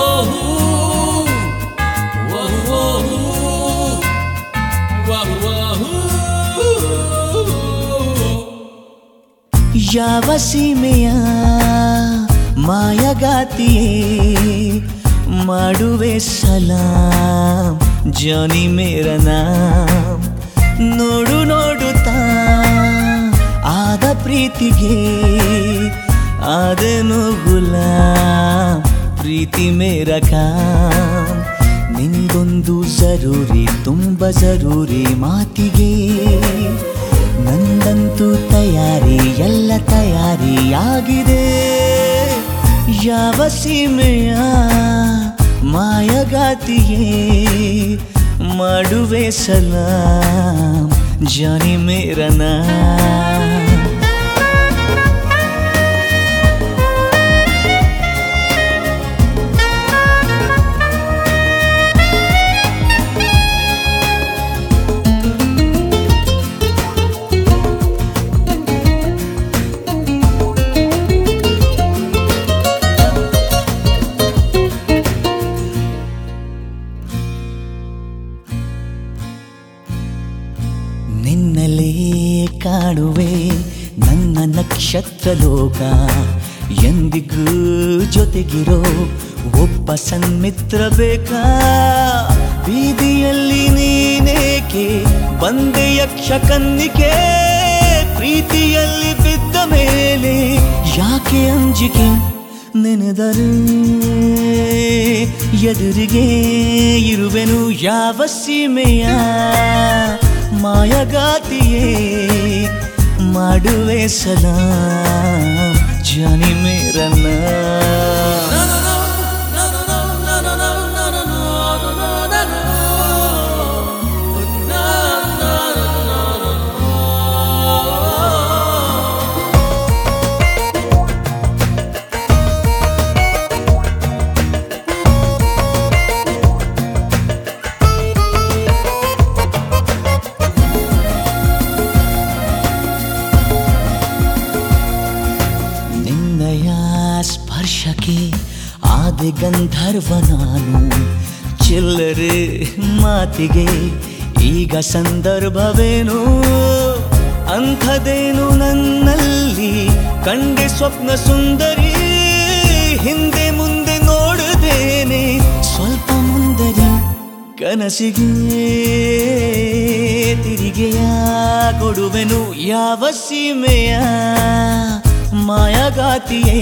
ಯಾವ ಸೀಮೆಯ ಮಾಯಗಾತಿಯೇ ಮಾಡುವೆ ಸಲಾಂ ಜಾನಿ ಮೇರ ನಾಮ್ ನೋಡು ನೋಡುತ್ತಾ ಆದ ಪ್ರೀತಿಗೆ ಆದನು ಗುಲಾಂ ಪ್ರೀತಿ ಮೇರ ಕಾಮ್ ನಿಂದೊಂದು ಜರೂರಿ ತುಂಬ ಜರೂರಿ ಮಾತಿಗೆ ನಂದಂತೂ ತಯಾರಿ ಎಲ್ಲ ತಯಾರಿಯಾಗಿದೆ ಯಾವ ಸೀಮೆಯ ಮಾಯಗಾತಿಯೇ ಮಾಡುವೆ ಸಲಾಂ ಜಾನಿ ಮೇರನಾ ನಿನ್ನಲೇ ಕಾಣುವೆ ನನ್ನ ನಕ್ಷತ್ರ ಲೋಕ ಎಂದಿಗೂ ಜೊತೆಗಿರೋ ಒಬ್ಬ ಸನ್ಮಿತ್ರ ಬೇಕಾ ಬೀದಿಯಲ್ಲಿ ನೀನೇಕೆ ಬಂದೆ ಯಕ್ಷ ಕನ್ನಿಕೆ ಪ್ರೀತಿಯಲ್ಲಿ ಬಿದ್ದ ಮೇಲೆ ಯಾಕೆ ಅಂಜಿಕೆ ನೆನೆದರೆ ಎದುರಿಗೆ ಇರುವೆನು ಯಾವ ಸೀಮೆಯ ಮಾಯಗಾತಿಯೇ ಮಾಡುವೆ ಸಲಾಂ ಜಾನಿ ಮೇರನ್ನ ನಿನ್ನಯ ಸ್ಪರ್ಶಕ್ಕೆ ಆದೆ ಗಂಧರ್ವ ನಾನು ಚಿಲ್ಲರೆ ಮಾತಿಗೆ ಈಗ ಸಂದರ್ಭವೇನು ಅಂಥದೇನು ನನ್ನಲ್ಲಿ ಕಂಡೆ ಸ್ವಪ್ನ ಸುಂದರಿ ಹಿಂದೆ ಮುಂದೆ ನೋಡದೇನೆ ಸ್ವಲ್ಪ ಮುಂದರಿ ಕನಸಿಗೆ ತಿರಿಗೆಯ ಕೊಡುವೆನು ಯಾವ ಸೀಮೆಯ ಮಾಯಗಾತಿಯೇ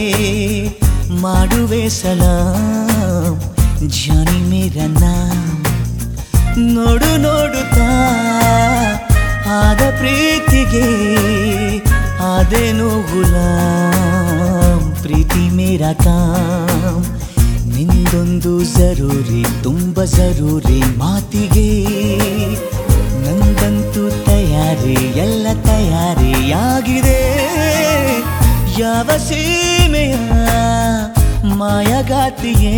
ಮಾಡುವೆ ಸಲಾಂ ಜಾನಿ ಮೇರ ನಾಮ್ ನೋಡು ನೋಡುತ್ತಾ ಆದ ಪ್ರೀತಿಗೆ ಆದೇನು ಗುಲಾಂ ಪ್ರೀತಿ ಮೇರ ಕಾಮ್ ನಿಂದೊಂದು ಜರೂರಿ ತುಂಬ ಜರೂರಿ ಮಾತಿಗೆ ನಂದಂತೂ ತಯಾರಿ ಎಲ್ಲ ತಯಾರಿಯಾಗಿದೆ ಯಾವ ಸೀಮೆಯ ಮಾಯಗಾತಿಯೇ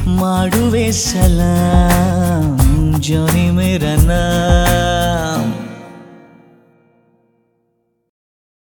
ಮಾಡುವೆ ಸಲಾಂ ಜೋನಿ ಮೇರ ನಾಮ್